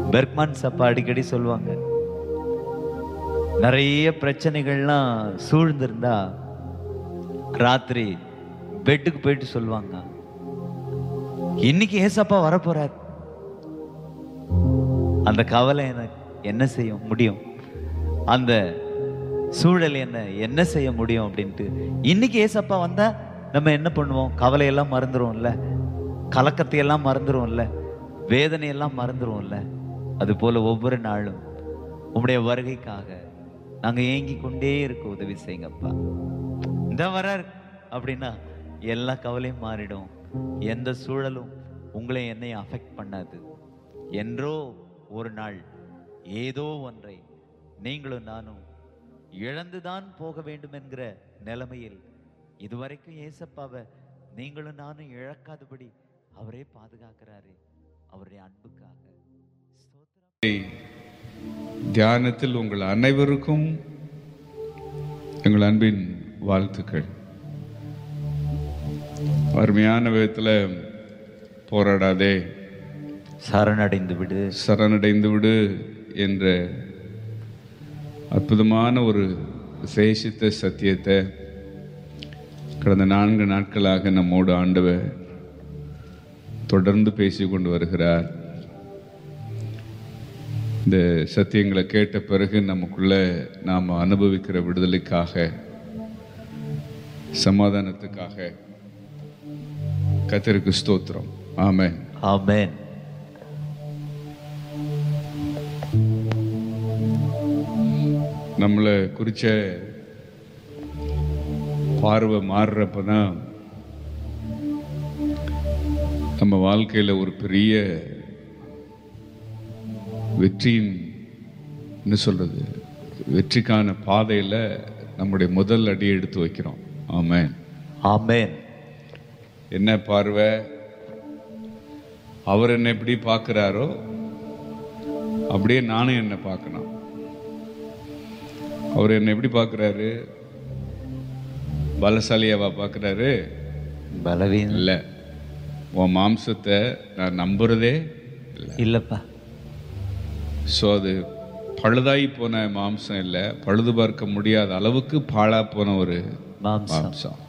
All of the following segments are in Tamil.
பெர்க்மான் சப்பா அடிக்கடி சொல்லுவாங்க நிறைய பிரச்சனைகள்லாம் சூழ்ந்திருந்தா ராத்திரி பெட்டுக்கு போயிட்டு சொல்லுவாங்க இன்னைக்கு ஏசப்பா வரப்போறார் அந்த கவலை எனக்கு என்ன செய்ய முடியும் அந்த சூழல் என்ன என்ன செய்ய முடியும் அப்படின்ட்டு இன்னைக்கு ஏசப்பா வந்தா நம்ம என்ன பண்ணுவோம் கவலையெல்லாம் மறந்துருவோம்ல கலக்கத்தையெல்லாம் மறந்துருவோம்ல வேதனையெல்லாம் மறந்துருவோம்ல அது போல ஒவ்வொரு நாளும் உம்முடைய வருகைக்காக நாங்க ஏங்கி கொண்டே இருக்க உதவி செய்யுங்கப்பா இந்த வரார் அப்படின்னா எல்லா கவலையும் மாறிடும் எந்த சூழலும் உங்களை என்னையும் அஃபெக்ட் பண்ணாது என்றோ ஒரு நாள் ஏதோ ஒன்றை நீங்களும் நானும் இழந்துதான் போக வேண்டும் என்கிற நிலைமையில் இதுவரைக்கும் ஏசப்பாவை நீங்களும் நானும் இழக்காதபடி அவரே பாதுகாக்கிறாரு அவருடைய அன்புக்காக ஸ்தோத்திரம். தியானத்தில் உங்கள் அனைவருக்கும் எங்கள் அன்பின் வாழ்த்துக்கள் அருமையான விதத்தில் போராடாதே சரணடைந்து விடு சரணடைந்து விடு என்ற அற்புதமான ஒரு விசேஷித்த சத்தியத்தை கடந்த நான்கு நாட்களாக நம்மோடு ஆண்டவர் தொடர்ந்து பேசிக் கொண்டு வருகிறார் இந்த சத்தியங்களை கேட்ட பிறகு நமக்குள்ள நாம் அனுபவிக்கிற விடுதலைக்காக சமாதானத்துக்காக கத்தருக்கு ஸ்தோத்திரம் ஆமென் ஆமென் நம்மளை குறிச்ச பார்வை மாறுறப்ப தான் நம்ம வாழ்க்கையில் ஒரு பெரிய வெற்றியின் என்ன சொல்றது வெற்றிக்கான பாதையில் நம்முடைய முதல் அடி எடுத்து வைக்கிறோம் ஆமென் ஆமென் என்ன பார்வை அவர் என்னை எப்படி பார்க்குறாரோ அப்படியே நானும் என்னை பார்க்கணும் அவர் என்னை எப்படி பார்க்குறாரு பலசாலியாவா பார்க்குறாரு பலவீனம் இல்லை உன் மாம்சத்தை நான் நம்புறதே இல்லை இல்லப்பா ஸோ அது பழுதாகி போன மாம்சம் இல்லை பழுது பார்க்க முடியாத அளவுக்கு பாழா போன ஒரு மாம்சம் மாம்சம்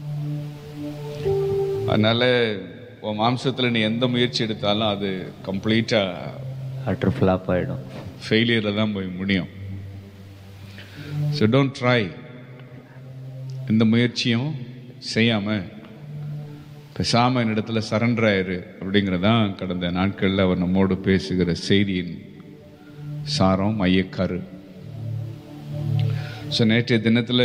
அதனால உன் மாம்சத்தில் நீ எந்த முயற்சி எடுத்தாலும் அது கம்ப்ளீட்டாக அட்ரு ஃப்ளாப் ஆயிடும் ஃபெயிலியரில் தான் போய் முடியும் ஸோ டோன்ட் ட்ரை எந்த முயற்சியும் செய்யாமல் பேசாமல் என்னிடத்துல சரண்டர் ஆயிரு அப்படிங்கிறதான் கடந்த நாட்களில் அவர் நம்மோடு பேசுகிற செய்தியின் சாரம் மையக்கரு ஸோ நேற்றைய தினத்தில்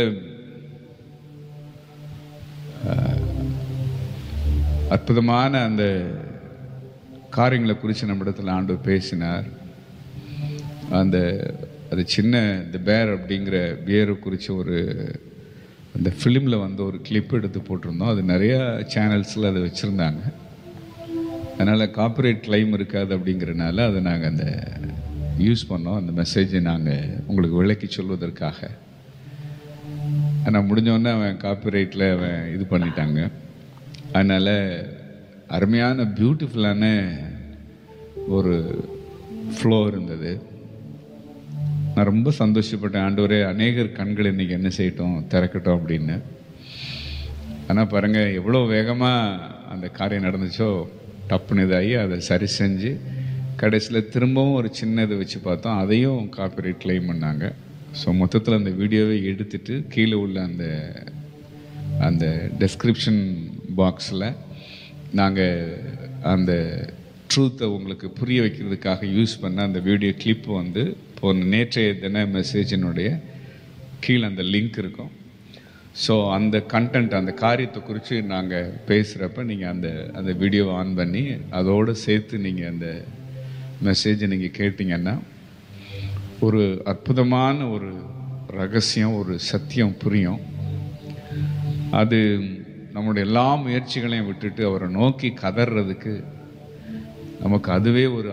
அற்புதமான அந்த காரியங்களை குறித்து நம்மிடத்தில் ஆண்டு பேசினார் அந்த அது சின்ன தி பேர் அப்படிங்கிற பியரை குறித்து ஒரு அந்த ஃபிலிமில் வந்து ஒரு கிளிப் எடுத்து போட்டிருந்தோம் அது நிறையா சேனல்ஸில் அதை வச்சுருந்தாங்க அதனால் காப்பிரைட் கிளைம் இருக்காது அப்படிங்கிறனால அதை நாங்கள் அந்த யூஸ் பண்ணோம் அந்த மெசேஜை நாங்கள் உங்களுக்கு விளக்கி சொல்வதற்காக ஆனால் முடிஞ்சோடனே அவன் காப்பிரைட்டில் அவன் இது பண்ணிட்டாங்க அதனால் அருமையான பியூட்டிஃபுல்லான ஒரு ஃப்ளோ இருந்தது நான் ரொம்ப சந்தோஷப்பட்டேன் ஆண்டவரே அநேகர் கண்கள் இன்னைக்கு என்ன செய்யட்டும் திறக்கட்டும் அப்படின்னு ஆனால் பாருங்க எவ்வளோ வேகமாக அந்த காரியம் நடந்துச்சோ டப்புன்னு இதாகி அதை சரி செஞ்சு கடைசியில் திரும்பவும் ஒரு சின்ன இதை வச்சு பார்த்தோம் அதையும் காப்பிரைட் கிளைம் பண்ணாங்க ஸோ மொத்தத்தில் அந்த வீடியோவை எடுத்துட்டு கீழே உள்ள அந்த அந்த டெஸ்கிரிப்ஷன் பாக்ஸில் நாங்கள் அந்த ட்ரூத்தை உங்களுக்கு புரிய வைக்கிறதுக்காக யூஸ் பண்ண அந்த வீடியோ கிளிப் வந்து போன நேற்றைய தின மெசேஜினுடைய கீழே அந்த லிங்க் இருக்கும் ஸோ அந்த கண்டென்ட் அந்த காரியத்தை குறித்து நாங்கள் பேசுகிறப்ப நீங்கள் அந்த அந்த வீடியோவை ஆன் பண்ணி அதோடு சேர்த்து நீங்கள் அந்த மெசேஜை நீங்கள் கேட்டிங்கன்னா ஒரு அற்புதமான ஒரு ரகசியம் ஒரு சத்தியம் புரியும் அது நம்முடைய எல்லா முயற்சிகளையும் விட்டுட்டு அவரை நோக்கி கதறதுக்கு நமக்கு அதுவே ஒரு